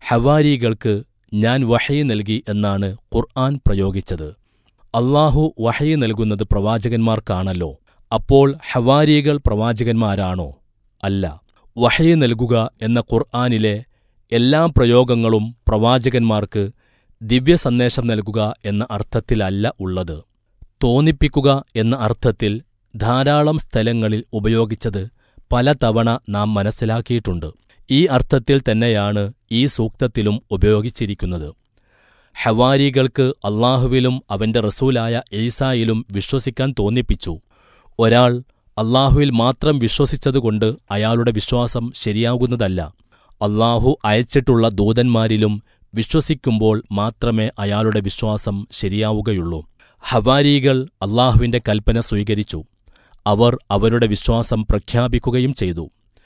ഹവാരികൾക്ക് ഞാൻ വഹയി നൽകി എന്നാണ് ഖുർആൻ പ്രയോഗിച്ചത് അള്ളാഹു വഹയി നൽകുന്നത് പ്രവാചകന്മാർക്കാണല്ലോ അപ്പോൾ ഹവാരികൾ പ്രവാചകന്മാരാണോ അല്ല വഹയി നൽകുക എന്ന ഖുർആനിലെ എല്ലാ പ്രയോഗങ്ങളും പ്രവാചകന്മാർക്ക് ദിവ്യ സന്ദേശം നൽകുക എന്ന അർത്ഥത്തിലല്ല ഉള്ളത് തോന്നിപ്പിക്കുക എന്ന അർത്ഥത്തിൽ ധാരാളം സ്ഥലങ്ങളിൽ ഉപയോഗിച്ചത് പലതവണ നാം മനസ്സിലാക്കിയിട്ടുണ്ട് ഈ അർത്ഥത്തിൽ തന്നെയാണ് ഈ സൂക്തത്തിലും ഉപയോഗിച്ചിരിക്കുന്നത് ഹവാരികൾക്ക് അള്ളാഹുവിലും അവന്റെ റസൂലായ ഈസായിലും വിശ്വസിക്കാൻ തോന്നിപ്പിച്ചു ഒരാൾ അള്ളാഹുവിൽ മാത്രം വിശ്വസിച്ചതുകൊണ്ട് അയാളുടെ വിശ്വാസം ശരിയാകുന്നതല്ല അള്ളാഹു അയച്ചിട്ടുള്ള ദൂതന്മാരിലും വിശ്വസിക്കുമ്പോൾ മാത്രമേ അയാളുടെ വിശ്വാസം ശരിയാവുകയുള്ളൂ ഹവാരികൾ അള്ളാഹുവിന്റെ കൽപ്പന സ്വീകരിച്ചു അവർ അവരുടെ വിശ്വാസം പ്രഖ്യാപിക്കുകയും ചെയ്തു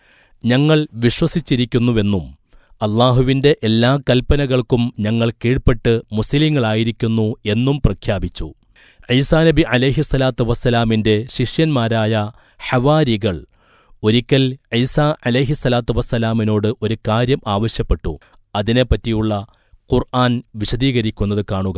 ഞങ്ങൾ വിശ്വസിച്ചിരിക്കുന്നുവെന്നും അള്ളാഹുവിന്റെ എല്ലാ കൽപ്പനകൾക്കും ഞങ്ങൾ കീഴ്പ്പെട്ട് മുസ്ലിങ്ങളായിരിക്കുന്നു എന്നും പ്രഖ്യാപിച്ചു ഐസാ നബി അലഹിസ്സലാത്തു വസ്സലാമിന്റെ ശിഷ്യന്മാരായ ഹവാരികൾ ഒരിക്കൽ ഐസാ അലഹിസ്സലാത്തു വസ്സലാമിനോട് ഒരു കാര്യം ആവശ്യപ്പെട്ടു അതിനെപ്പറ്റിയുള്ള ഖുർആൻ വിശദീകരിക്കുന്നത് കാണുക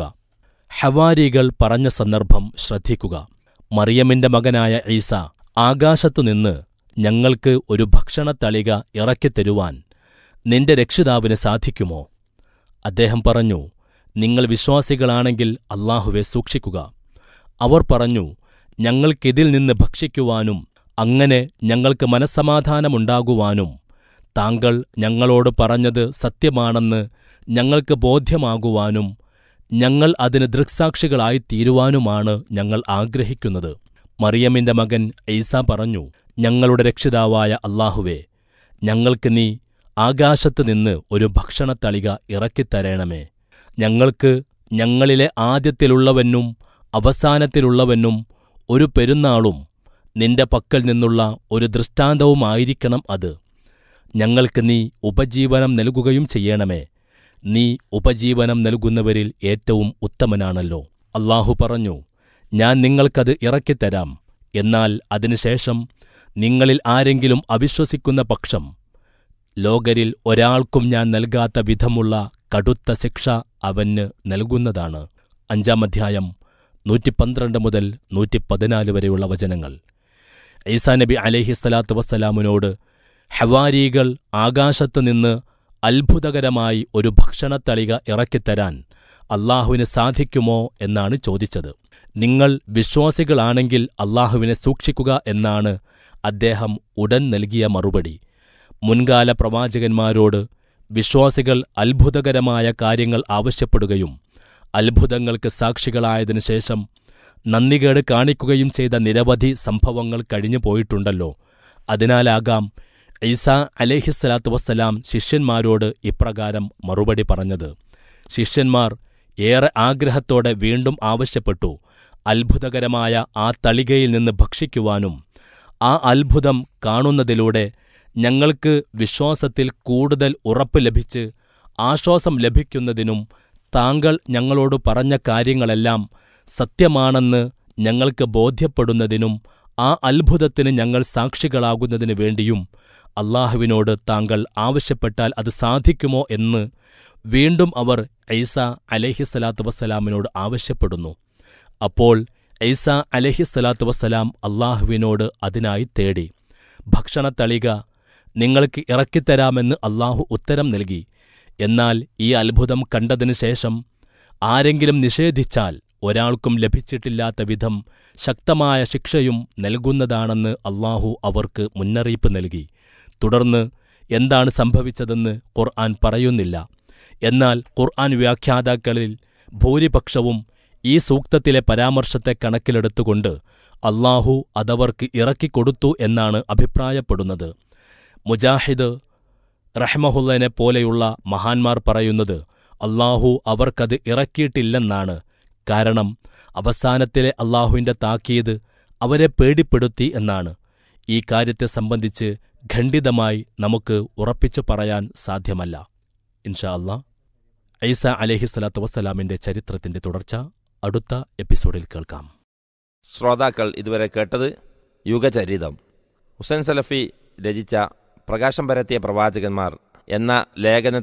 ഹവാരികൾ പറഞ്ഞ സന്ദർഭം ശ്രദ്ധിക്കുക മറിയമിന്റെ മകനായ ഈസ ആകാശത്തുനിന്ന് ഞങ്ങൾക്ക് ഒരു ഭക്ഷണത്തളിക ഇറക്കിത്തരുവാൻ നിന്റെ രക്ഷിതാവിന് സാധിക്കുമോ അദ്ദേഹം പറഞ്ഞു നിങ്ങൾ വിശ്വാസികളാണെങ്കിൽ അള്ളാഹുവെ സൂക്ഷിക്കുക അവർ പറഞ്ഞു ഞങ്ങൾക്കിതിൽ നിന്ന് ഭക്ഷിക്കുവാനും അങ്ങനെ ഞങ്ങൾക്ക് മനസ്സമാധാനമുണ്ടാകുവാനും താങ്കൾ ഞങ്ങളോട് പറഞ്ഞത് സത്യമാണെന്ന് ഞങ്ങൾക്ക് ബോധ്യമാകുവാനും ഞങ്ങൾ അതിന് ദൃക്സാക്ഷികളായി തീരുവാനുമാണ് ഞങ്ങൾ ആഗ്രഹിക്കുന്നത് മറിയമിന്റെ മകൻ ഈസ പറഞ്ഞു ഞങ്ങളുടെ രക്ഷിതാവായ അള്ളാഹുവേ ഞങ്ങൾക്ക് നീ ആകാശത്ത് നിന്ന് ഒരു ഭക്ഷണത്തളിക ഇറക്കിത്തരേണമേ ഞങ്ങൾക്ക് ഞങ്ങളിലെ ആദ്യത്തിലുള്ളവനും അവസാനത്തിലുള്ളവനും ഒരു പെരുന്നാളും നിന്റെ പക്കൽ നിന്നുള്ള ഒരു ദൃഷ്ടാന്തവുമായിരിക്കണം അത് ഞങ്ങൾക്ക് നീ ഉപജീവനം നൽകുകയും ചെയ്യണമേ നീ ഉപജീവനം നൽകുന്നവരിൽ ഏറ്റവും ഉത്തമനാണല്ലോ അള്ളാഹു പറഞ്ഞു ഞാൻ നിങ്ങൾക്കത് ഇറക്കിത്തരാം എന്നാൽ അതിനുശേഷം നിങ്ങളിൽ ആരെങ്കിലും അവിശ്വസിക്കുന്ന പക്ഷം ലോകരിൽ ഒരാൾക്കും ഞാൻ നൽകാത്ത വിധമുള്ള കടുത്ത ശിക്ഷ അവന് നൽകുന്നതാണ് അഞ്ചാം അധ്യായം നൂറ്റിപ്പന്ത്രണ്ട് മുതൽ നൂറ്റിപ്പതിനാല് വരെയുള്ള വചനങ്ങൾ ഈസാ നബി അലഹിസ്സലാത്തു വസ്സലാമിനോട് ഹവാരീകൾ ആകാശത്ത് നിന്ന് അത്ഭുതകരമായി ഒരു ഭക്ഷണത്തളിക ഇറക്കിത്തരാൻ അള്ളാഹുവിന് സാധിക്കുമോ എന്നാണ് ചോദിച്ചത് നിങ്ങൾ വിശ്വാസികളാണെങ്കിൽ അള്ളാഹുവിനെ സൂക്ഷിക്കുക എന്നാണ് അദ്ദേഹം ഉടൻ നൽകിയ മറുപടി മുൻകാല പ്രവാചകന്മാരോട് വിശ്വാസികൾ അത്ഭുതകരമായ കാര്യങ്ങൾ ആവശ്യപ്പെടുകയും അത്ഭുതങ്ങൾക്ക് സാക്ഷികളായതിനു ശേഷം നന്ദികേട് കാണിക്കുകയും ചെയ്ത നിരവധി സംഭവങ്ങൾ കഴിഞ്ഞു പോയിട്ടുണ്ടല്ലോ അതിനാലാകാം ഈസാ അലേഹിസ്സലാത്തു വസ്സലാം ശിഷ്യന്മാരോട് ഇപ്രകാരം മറുപടി പറഞ്ഞത് ശിഷ്യന്മാർ ഏറെ ആഗ്രഹത്തോടെ വീണ്ടും ആവശ്യപ്പെട്ടു അത്ഭുതകരമായ ആ തളികയിൽ നിന്ന് ഭക്ഷിക്കുവാനും ആ അത്ഭുതം കാണുന്നതിലൂടെ ഞങ്ങൾക്ക് വിശ്വാസത്തിൽ കൂടുതൽ ഉറപ്പ് ലഭിച്ച് ആശ്വാസം ലഭിക്കുന്നതിനും താങ്കൾ ഞങ്ങളോട് പറഞ്ഞ കാര്യങ്ങളെല്ലാം സത്യമാണെന്ന് ഞങ്ങൾക്ക് ബോധ്യപ്പെടുന്നതിനും ആ അത്ഭുതത്തിന് ഞങ്ങൾ സാക്ഷികളാകുന്നതിനു വേണ്ടിയും അള്ളാഹുവിനോട് താങ്കൾ ആവശ്യപ്പെട്ടാൽ അത് സാധിക്കുമോ എന്ന് വീണ്ടും അവർ ഐസ അലഹിസ്സലാത്തു വസ്സലാമിനോട് ആവശ്യപ്പെടുന്നു അപ്പോൾ ഐസ അലഹിസ്സലാത്തു വസ്സലാം അള്ളാഹുവിനോട് അതിനായി തേടി ഭക്ഷണത്തളിക നിങ്ങൾക്ക് ഇറക്കിത്തരാമെന്ന് അള്ളാഹു ഉത്തരം നൽകി എന്നാൽ ഈ അത്ഭുതം കണ്ടതിനു ശേഷം ആരെങ്കിലും നിഷേധിച്ചാൽ ഒരാൾക്കും ലഭിച്ചിട്ടില്ലാത്ത വിധം ശക്തമായ ശിക്ഷയും നൽകുന്നതാണെന്ന് അള്ളാഹു അവർക്ക് മുന്നറിയിപ്പ് നൽകി തുടർന്ന് എന്താണ് സംഭവിച്ചതെന്ന് ഖുർആൻ പറയുന്നില്ല എന്നാൽ ഖുർആൻ വ്യാഖ്യാതാക്കളിൽ ഭൂരിപക്ഷവും ഈ സൂക്തത്തിലെ പരാമർശത്തെ കണക്കിലെടുത്തുകൊണ്ട് അള്ളാഹു അതവർക്ക് ഇറക്കിക്കൊടുത്തു എന്നാണ് അഭിപ്രായപ്പെടുന്നത് മുജാഹിദ് റഹ്മഹുല്ലനെ പോലെയുള്ള മഹാന്മാർ പറയുന്നത് അള്ളാഹു അവർക്കത് ഇറക്കിയിട്ടില്ലെന്നാണ് കാരണം അവസാനത്തിലെ അള്ളാഹുവിന്റെ താക്കീത് അവരെ പേടിപ്പെടുത്തി എന്നാണ് ഈ കാര്യത്തെ സംബന്ധിച്ച് ഖണ്ഡിതമായി നമുക്ക് ഉറപ്പിച്ചു പറയാൻ സാധ്യമല്ല ഇൻഷാ അല്ലാ ഐസ അലഹി സ്വലാത്തു വസ്സലാമിന്റെ ചരിത്രത്തിന്റെ തുടർച്ച അടുത്ത എപ്പിസോഡിൽ കേൾക്കാം ശ്രോതാക്കൾ ഇതുവരെ കേട്ടത് യുഗചരിതം ഹുസൈൻ സലഫി രചിച്ച പ്രകാശം പരത്തിയ പ്രവാചകന്മാർ എന്ന ലേഖന